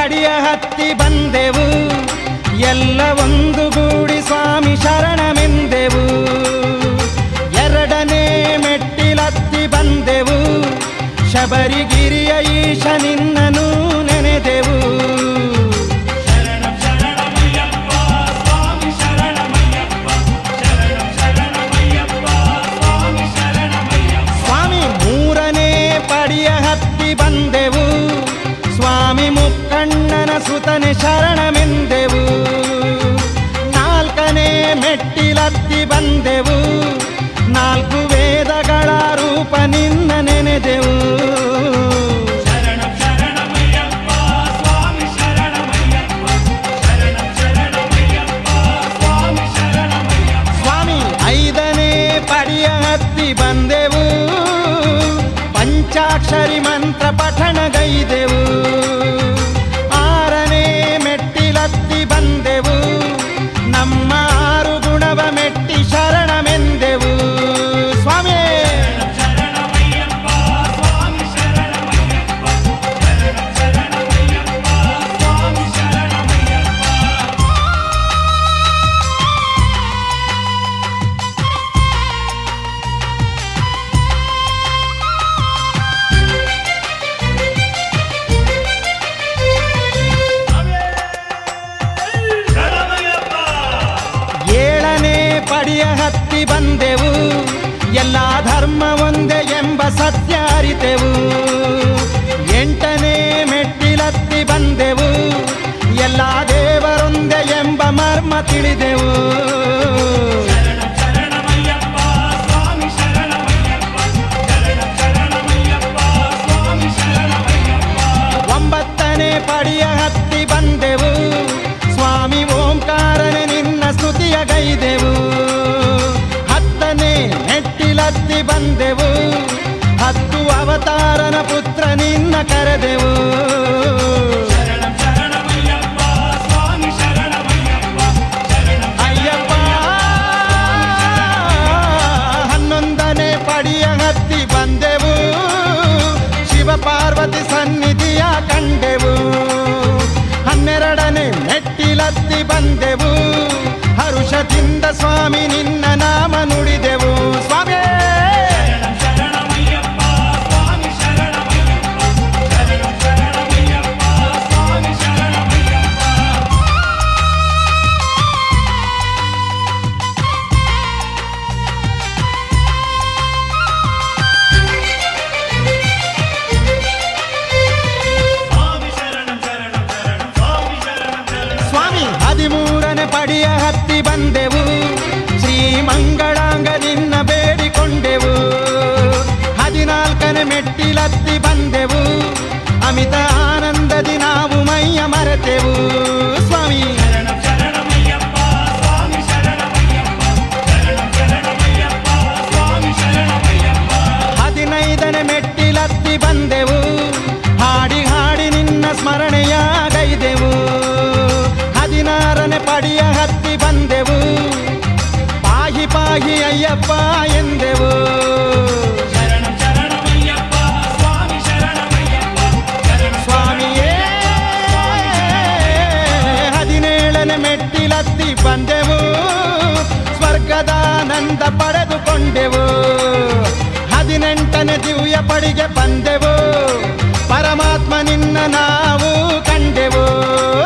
ಪಡಿಯ ಹತ್ತಿ ಬಂದೆವು ಎಲ್ಲ ಒಂದುಗೂಡಿ ಸ್ವಾಮಿ ಶರಣಮೆಂದೆವು ಎರಡನೇ ಮೆಟ್ಟಿಲತ್ತಿ ಬಂದೆವು ಶಬರಿಗಿರಿಯ ಈಶ ನಿನ್ನನು ನೆನೆದೆವು ಸ್ವಾಮಿ ಮೂರನೇ ಪಡಿಯ ಹತ್ತಿ ಬಂದೆವು ಸ್ವಾಮಿ ಮುಕ್ಕಣ್ಣನ ಸುತನೆ ಶರಣಮೆಂದೆವು ನಾಲ್ಕನೇ ಮೆಟ್ಟಿಲತ್ತಿ ಬಂದೆವು ನಾಲ್ಕು ವೇದಗಳ ರೂಪ ನಿನ್ನ ನೆನೆದೆವು ಸ್ವಾಮಿ ಐದನೇ ಪಡಿಯ ಹತ್ತಿ ಬಂದೆವು ಪಂಚಾಕ್ಷರಿ ಮಂತ್ರ ಪಠಣಗೈದೆವು ಆರನೇ ಮೆಟ್ಟಿಲತ್ತಿ ಬಂದೆವು ನಮ್ಮ ಆರು ಗುಣವ ಮೆಟ್ಟಿ ಶರಣಮೆಂದೆವು ಸ್ವಾಮಿ ಏಳನೇ ಪಡಿಯ ಹತ್ತಿ ಬಂದೆವು ಎಲ್ಲ ಧರ್ಮ ಒಂದೇ ಎಂಬ ಸತ್ಯ ಅರಿತೆವು ಎಂಟನೇ ಮೆಟ್ಟಿಲತ್ತಿ ಬಂದೆವು ಎಲ್ಲ ದೇವರೊಂದೇ ಎಂಬ ಮರ್ಮ ತಿಳಿದೆವು ಒಂಬತ್ತನೇ ಪಡಿಯ ಹತ್ತಿ ಬಂದೆವು ಸ್ವಾಮಿ ಓಂಕಾರನೆ ನಿನ್ನ ಸ್ತುತಿಯ ಗೈದೆವು ಹತ್ತನೇ ಮೆಟ್ಟಿಲತ್ತಿ ಬಂದೆವು ಹತ್ತು ಅವತಾರನ ಪುತ್ರ ನಿನ್ನ ಕರೆದೆವು ಅಯ್ಯಪ್ಪ ಹನ್ನೊಂದನೇ ಪಡಿಯ ಹತ್ತಿ ಬಂದೆವು ಶಿವ ಪಾರ್ವತಿ ಸನ್ನಿಧಿಯ ಕಂಡೆವು ಹನ್ನೆರಡನೇ ಮೆಟ್ಟಿಲತ್ತಿ ಬಂದೆವು ಹರುಷದಿಂದ ಸ್ವಾಮಿ ನಿನ್ನ ನಾಮ ನುಡಿದೆವು ಸ್ವಾಮಿ ಸ್ವಾಮಿ ಹದಿಮೂರನೇ ಪಡಿಯ ಹತ್ತಿ ಬಂದೆವು ಶ್ರೀ ಮಂಗಳಾಂಗ ನಿನ್ನ ಬೇಡಿಕೊಂಡೆವು ಹದಿನಾಲ್ಕನೇ ಮೆಟ್ಟಿಲತ್ತಿ ಬಂದೆವು ಅಮಿತ ಆನಂದದಿ ನಾವು ಮೈಯ ಮರೆತೆವು ಸ್ವಾಮಿ ಹದಿನೈದನೇ ಮೆಟ್ಟಿಲತ್ತಿ ಬಂದೆವು ಹಾಡಿ ಹಾಡಿ ನಿನ್ನ ಸ್ಮರಣೆಯ ಗೈದೆವು ಹದಿನಾರನೇ ಪಡಿಯ ಹತ್ತಿ ಬಂದೆವು ಪಾಹಿ ಪಾಹಿ ಅಯ್ಯಪ್ಪ ಎಂದೆವು ಸ್ವಾಮಿಯೇ ಹದಿನೇಳನೇ ಮೆಟ್ಟಿಲತ್ತಿ ಬಂದೆವು ಸ್ವರ್ಗದಾನಂದ ಪಡೆದುಕೊಂಡೆವು ಹದಿನೆಂಟನೇ ದಿವ್ಯ ಪಡಿಗೆ ಬಂದೆವು ಪರಮಾತ್ಮ ನಿನ್ನ ನಾವು ಕಂಡೆವು